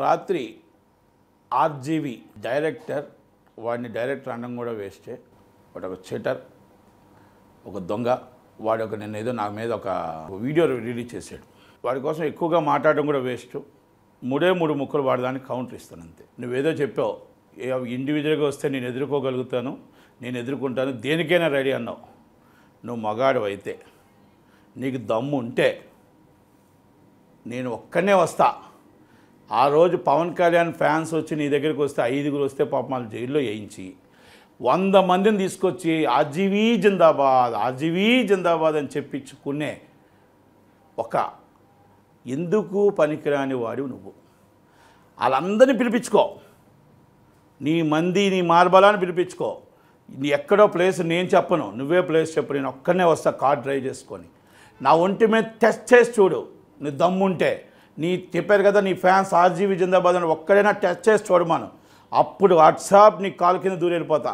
రాత్రి RGV director వాడిని director అనడం కూడా వేస్టే వాడు ఒక చీటర్ ఒక దొంగ వాడు ఒక నిన్న ఏదో నా మీద ఒక వీడియో రిలీజ్ చేశాడు వాడి కోసం ఎక్కువగా మాట్లాడడం కూడా వేస్ట్ మూడే మూడు ముక్కలు వాడి దానికి కౌంటర్ ఇస్తాను అంతే నువ్వేదో చెప్పావు ఏ ఇండివిజువల్గా వస్తే నేను ఎదుర్కోగలుగుతాను నేను ఎదుర్కొంటాను దేనికైనా రెడీ అన్నావు నువ్వు మగాడు అయితే నీకు దమ్ము ఉంటే నేను ఒక్కనే వస్తా ఆ రోజు పవన్ కళ్యాణ్ ఫ్యాన్స్ వచ్చి నీ దగ్గరికి వస్తే ఐదుగురు వస్తే పాపం వాళ్ళు జైల్లో వేయించి వంద మందిని తీసుకొచ్చి ఆర్జీవీ జిందాబాద్ ఆర్జీవీ జిందాబాద్ అని చెప్పించుకునే ఒక ఎందుకు పనికిరాని వాడివి నువ్వు వాళ్ళందరినీ పిలిపించుకో నీ మంది నీ మార్బలాన్ని పిలిపించుకో నీ ఎక్కడో ప్లేస్ నేను చెప్పను నువ్వే ప్లేస్ చెప్పు నేను ఒక్కనే వస్తా కార్ డ్రైవ్ చేసుకొని నా ఒంటి మీద టెస్ట్ చేసి చూడు నీ దమ్ముంటే నీ చెప్పారు కదా నీ ఫ్యాన్స్ ఆర్జీవి జిందాబాద్ అని ఒక్కడైనా టెస్ట్ చేసి చూడమాను అప్పుడు వాట్సాప్ నీ కాలు కింద దూరి వెళ్ళిపోతా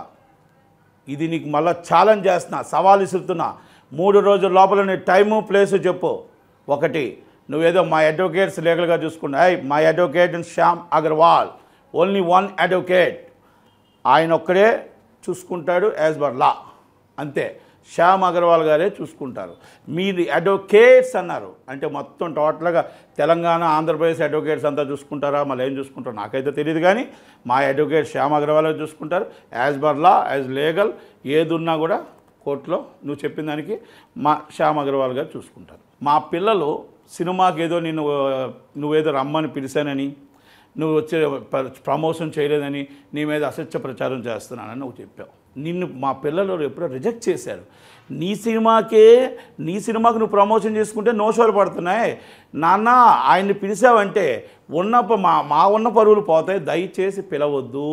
ఇది నీకు మళ్ళీ ఛాలెంజ్ చేస్తున్నా సవాల్ ఇస్తున్నా మూడు రోజుల లోపల నీ టైము ప్లేసు చెప్పు ఒకటి నువ్వేదో మా అడ్వకేట్స్ లీగల్గా చూసుకున్నా I my advocate Shyam Agarwal only one advocate ఆయన ఒక్కడే చూసుకుంటాడు యాజ్ బర్ లా అంతే శ్యామ్ అగర్వాల్ గారే చూసుకుంటారు మీరు అడ్వకేట్స్ అన్నారు అంటే మొత్తం టోటల్గా తెలంగాణ ఆంధ్రప్రదేశ్ అడ్వకేట్స్ అంతా చూసుకుంటారా మళ్ళీ ఏం చూసుకుంటారో నాకైతే తెలియదు కానీ మా అడ్వకేట్ శ్యామ్ అగర్వాల్ గారు చూసుకుంటారు యాజ్ బర్ లా యాజ్ లీగల్ ఏది ఉన్నా కూడా కోర్టులో నువ్వు చెప్పిన దానికి మా శ్యామ్ అగర్వాల్ గారు చూసుకుంటారు మా పిల్లలు సినిమాకి ఏదో నేను నువ్వేదో రమ్మని పిలిచానని నువ్వు వచ్చే ప- ప్రమోషన్ చేయలేదని నీ మీద అసత్య ప్రచారం చేస్తున్నానని నువ్వు చెప్పావు నిన్ను మా పిల్లలు ఎప్పుడో రిజెక్ట్ చేశారు నీ సినిమాకే నీ సినిమాకి నువ్వు ప్రమోషన్ చేసుకుంటే నో షోలు పడుతున్నాయి నాన్న ఆయన్ని పిలిచావంటే ఉన్న ప- మా మా ఉన్న పరువులు పోతాయి దయచేసి పిలవద్దు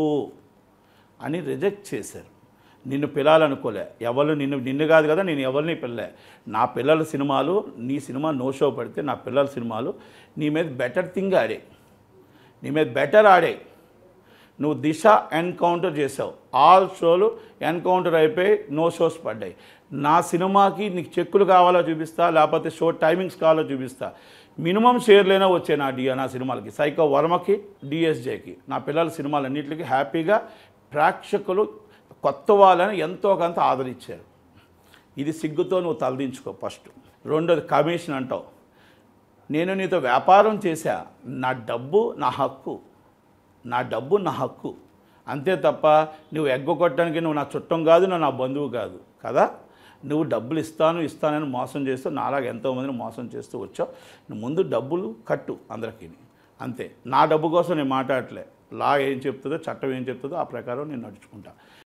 అని రిజెక్ట్ చేశారు నిన్ను పిలాలనుకోలే ఎవరు నిన్ను నిన్ను కాదు కదా నేను ఎవరిని పిల్లలే నా పిల్లల సినిమాలు నీ సినిమా నో షో పడితే నా పిల్లల సినిమాలు నీ మీద బెటర్ థింగ్ ఆడే నీ మీద బెటర్ ఆడే నువ్వు దిశ ఎన్కౌంటర్ చేసావు ఆల్ షోలు ఎన్కౌంటర్ అయిపోయి నో షోస్ పడ్డాయి నా సినిమాకి నీకు చెక్కులు కావాలో చూపిస్తా లేకపోతే షో టైమింగ్స్ కావాలో చూపిస్తా మినిమం షేర్లైనా వచ్చాయి నా డి నా సినిమాలకి సైకో వర్మకి డిఎస్జేకి నా పిల్లల సినిమాలన్నింటికి హ్యాపీగా ప్రేక్షకులు కొత్త వాళ్ళని ఎంతో కొంత ఆదరించారు ఇది సిగ్గుతో నువ్వు తలదించుకో ఫస్ట్ రెండోది కమిషన్ అంటావు నేను నీతో వ్యాపారం చేశా నా డబ్బు నా హక్కు నా డబ్బు నా హక్కు అంతే తప్ప నువ్వు ఎగ్గొట్టడానికి నువ్వు నా చుట్టం కాదు నువ్వు నా బంధువు కాదు కదా నువ్వు డబ్బులు ఇస్తాను ఇస్తానని మోసం చేస్తూ నాలాగా ఎంతోమందిని మోసం చేస్తూ వచ్చావు నువ్వు ముందు డబ్బులు కట్టు అందరికీ అంతే నా డబ్బు కోసం నేను మాట్లాడలే లా ఏం చెప్తుందో చట్టం ఏం చెప్తుందో ఆ ప్రకారం నేను నడుచుకుంటా